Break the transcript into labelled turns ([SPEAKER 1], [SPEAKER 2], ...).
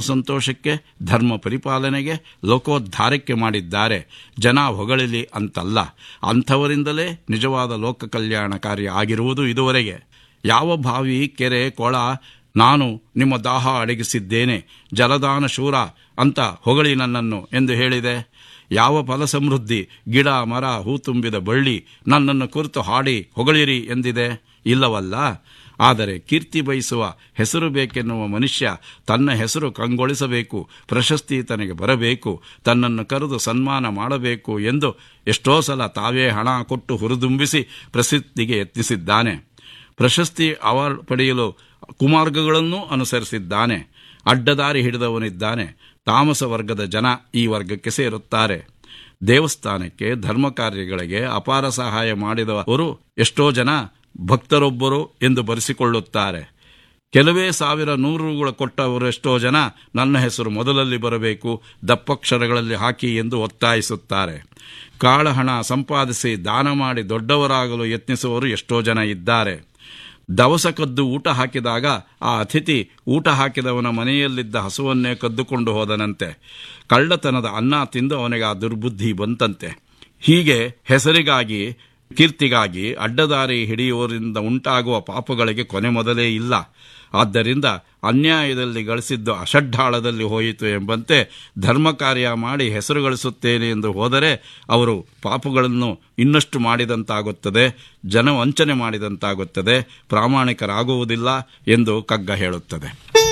[SPEAKER 1] ಸಂತೋಷಕ್ಕೆ ಧರ್ಮ ಪರಿಪಾಲನೆಗೆ ಲೋಕೋದ್ಧಾರಕ್ಕೆ ಮಾಡಿದ್ದಾರೆ ಜನ ಹೊಗಳಲಿ ಅಂತಲ್ಲ ಅಂಥವರಿಂದಲೇ ನಿಜವಾದ ಲೋಕ ಕಲ್ಯಾಣ ಕಾರ್ಯ ಆಗಿರುವುದು ಇದುವರೆಗೆ ಯಾವ ಬಾವಿ ಕೆರೆ ಕೊಳ ನಾನು ನಿಮ್ಮ ದಾಹ ಅಡಗಿಸಿದ್ದೇನೆ ಜಲದಾನ ಶೂರ ಅಂತ ಹೊಗಳಿ ನನ್ನನ್ನು ಎಂದು ಹೇಳಿದೆ ಯಾವ ಫಲ ಸಮೃದ್ಧಿ ಗಿಡ ಮರ ಹೂ ತುಂಬಿದ ಬಳ್ಳಿ ನನ್ನನ್ನು ಕುರಿತು ಹಾಡಿ ಹೊಗಳಿರಿ ಎಂದಿದೆ ಇಲ್ಲವಲ್ಲ ಆದರೆ ಕೀರ್ತಿ ಬಯಸುವ ಹೆಸರು ಬೇಕೆನ್ನುವ ಮನುಷ್ಯ ತನ್ನ ಹೆಸರು ಕಂಗೊಳಿಸಬೇಕು ಪ್ರಶಸ್ತಿ ತನಗೆ ಬರಬೇಕು ತನ್ನನ್ನು ಕರೆದು ಸನ್ಮಾನ ಮಾಡಬೇಕು ಎಂದು ಎಷ್ಟೋ ಸಲ ತಾವೇ ಹಣ ಕೊಟ್ಟು ಹುರಿದುಂಬಿಸಿ ಪ್ರಸಿದ್ಧಿಗೆ ಯತ್ನಿಸಿದ್ದಾನೆ ಪ್ರಶಸ್ತಿ ಅವಾರ್ಡ್ ಪಡೆಯಲು ಕುಮಾರ್ಗಗಳನ್ನೂ ಅನುಸರಿಸಿದ್ದಾನೆ ಅಡ್ಡದಾರಿ ಹಿಡಿದವನಿದ್ದಾನೆ ತಾಮಸ ವರ್ಗದ ಜನ ಈ ವರ್ಗಕ್ಕೆ ಸೇರುತ್ತಾರೆ ದೇವಸ್ಥಾನಕ್ಕೆ ಧರ್ಮ ಕಾರ್ಯಗಳಿಗೆ ಅಪಾರ ಸಹಾಯ ಮಾಡಿದವರು ಎಷ್ಟೋ ಜನ ಭಕ್ತರೊಬ್ಬರು ಎಂದು ಬರೆಸಿಕೊಳ್ಳುತ್ತಾರೆ ಕೆಲವೇ ಸಾವಿರ ನೂರುಗಳು ಕೊಟ್ಟವರೆಷ್ಟೋ ಜನ ನನ್ನ ಹೆಸರು ಮೊದಲಲ್ಲಿ ಬರಬೇಕು ದಪ್ಪಕ್ಷರಗಳಲ್ಲಿ ಹಾಕಿ ಎಂದು ಒತ್ತಾಯಿಸುತ್ತಾರೆ ಕಾಳಹಣ ಸಂಪಾದಿಸಿ ದಾನ ಮಾಡಿ ದೊಡ್ಡವರಾಗಲು ಯತ್ನಿಸುವವರು ಎಷ್ಟೋ ಜನ ಇದ್ದಾರೆ ದವಸ ಕದ್ದು ಊಟ ಹಾಕಿದಾಗ ಆ ಅತಿಥಿ ಊಟ ಹಾಕಿದವನ ಮನೆಯಲ್ಲಿದ್ದ ಹಸುವನ್ನೇ ಕದ್ದುಕೊಂಡು ಹೋದನಂತೆ ಕಳ್ಳತನದ ಅನ್ನ ತಿಂದು ಅವನಿಗೆ ಆ ದುರ್ಬುದ್ಧಿ ಬಂತಂತೆ ಹೀಗೆ ಹೆಸರಿಗಾಗಿ ಕೀರ್ತಿಗಾಗಿ ಅಡ್ಡದಾರಿ ಹಿಡಿಯುವರಿಂದ ಉಂಟಾಗುವ ಪಾಪಗಳಿಗೆ ಕೊನೆ ಮೊದಲೇ ಇಲ್ಲ ಆದ್ದರಿಂದ ಅನ್ಯಾಯದಲ್ಲಿ ಗಳಿಸಿದ್ದು ಅಷಡ್ಢಾಳದಲ್ಲಿ ಹೋಯಿತು ಎಂಬಂತೆ ಧರ್ಮ ಕಾರ್ಯ ಮಾಡಿ ಹೆಸರು ಗಳಿಸುತ್ತೇನೆ ಎಂದು ಹೋದರೆ ಅವರು ಪಾಪಗಳನ್ನು ಇನ್ನಷ್ಟು ಮಾಡಿದಂತಾಗುತ್ತದೆ ಜನವಂಚನೆ ಮಾಡಿದಂತಾಗುತ್ತದೆ ಪ್ರಾಮಾಣಿಕರಾಗುವುದಿಲ್ಲ ಎಂದು ಕಗ್ಗ ಹೇಳುತ್ತದೆ